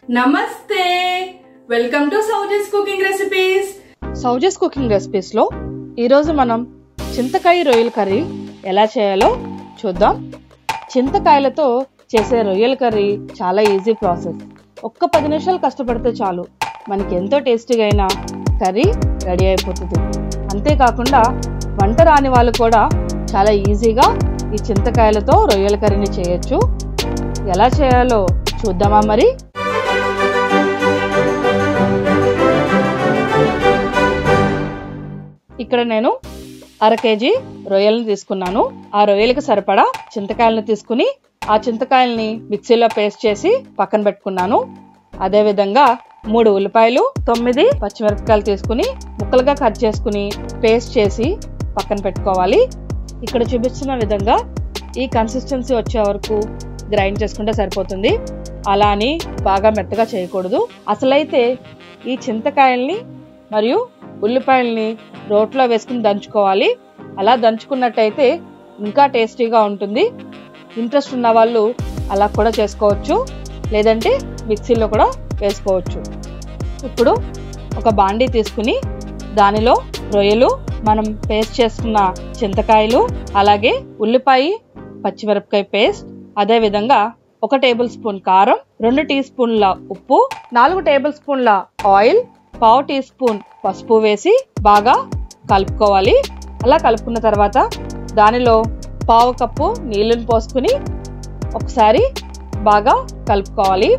నమస్తే welcome to సౌజెస్ cooking recipes సౌజస్ కుకింగ్ రెసిపీస్లో ఈరోజు మనం చింతకాయ రొయ్యల కర్రీ ఎలా చేయాలో చూద్దాం చింతకాయలతో చేసే రొయ్యల కర్రీ చాలా ఈజీ ప్రాసెస్ ఒక్క పది నిమిషాలు కష్టపడితే చాలు మనకి ఎంతో టేస్టీగా అయిన కర్రీ రెడీ అయిపోతుంది అంతేకాకుండా వంట రాని వాళ్ళు కూడా చాలా ఈజీగా ఈ చింతకాయలతో రొయ్యల కర్రీని చేయొచ్చు ఎలా చేయాలో చూద్దామా మరి ఇక్కడ నేను అర కేజీ రొయ్యలను తీసుకున్నాను ఆ రొయ్యలకు సరిపడా చింతకాయలను తీసుకుని ఆ చింతకాయల్ని మిక్సీలో పేస్ట్ చేసి పక్కన పెట్టుకున్నాను అదే విధంగా మూడు ఉల్లిపాయలు తొమ్మిది పచ్చిమిరపకాయలు తీసుకుని ముక్కలుగా కట్ చేసుకుని పేస్ట్ చేసి పక్కన పెట్టుకోవాలి ఇక్కడ చూపించిన విధంగా ఈ కన్సిస్టెన్సీ వచ్చే వరకు గ్రైండ్ చేసుకుంటే సరిపోతుంది అలా అని బాగా మెత్తగా చేయకూడదు అసలైతే ఈ చింతకాయల్ని మరియు ఉల్లిపాయల్ని రోట్లో వేసుకుని దంచుకోవాలి అలా దంచుకున్నట్టయితే ఇంకా టేస్టీగా ఉంటుంది ఇంట్రెస్ట్ ఉన్న వాళ్ళు అలా కూడా చేసుకోవచ్చు లేదంటే మిక్సీలో కూడా వేసుకోవచ్చు ఇప్పుడు ఒక బాండీ తీసుకుని దానిలో రొయ్యలు మనం పేస్ట్ చేసుకున్న చింతకాయలు అలాగే ఉల్లిపాయ పచ్చిమిరపకాయ పేస్ట్ అదే విధంగా ఒక టేబుల్ స్పూన్ కారం రెండు టీ స్పూన్ల ఉప్పు నాలుగు టేబుల్ స్పూన్ల ఆయిల్ పావు టీ స్పూన్ పసుపు వేసి బాగా కలుపుకోవాలి అలా కలుపుకున్న తర్వాత దానిలో పావు కప్పు నీళ్ళని పోసుకుని ఒకసారి బాగా కలుపుకోవాలి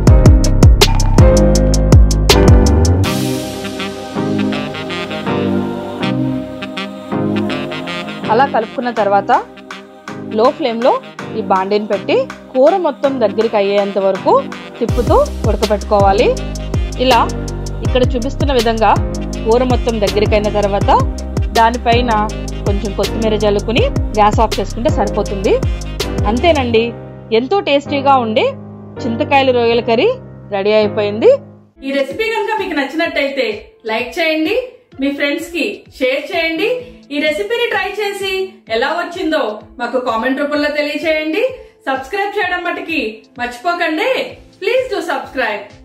అలా కలుపుకున్న తర్వాత లో ఫ్లేమ్లో ఈ బాండీని పెట్టి కూర మొత్తం దగ్గరికి అయ్యేంత వరకు తిప్పుతూ ఉడకబెట్టుకోవాలి ఇలా ఇక్కడ చూపిస్తున్న విధంగా కూర మొత్తం దగ్గరికి అయిన తర్వాత దానిపైన కొంచెం కొత్తిమీర జల్లుకుని గ్యాస్ ఆఫ్ చేసుకుంటే సరిపోతుంది అంతేనండి ఎంతో టేస్టీగా ఉండే చింతకాయల రొయ్యల కర్రీ రెడీ అయిపోయింది ఈ రెసిపీ కనుక మీకు నచ్చినట్టయితే లైక్ చేయండి మీ ఫ్రెండ్స్ కి షేర్ చేయండి ఈ రెసిపీని ట్రై చేసి ఎలా వచ్చిందో మాకు కామెంట్ రూపంలో తెలియచేయండి సబ్స్క్రైబ్ చేయడం మటుకి మర్చిపోకండి ప్లీజ్ డూ సబ్స్క్రైబ్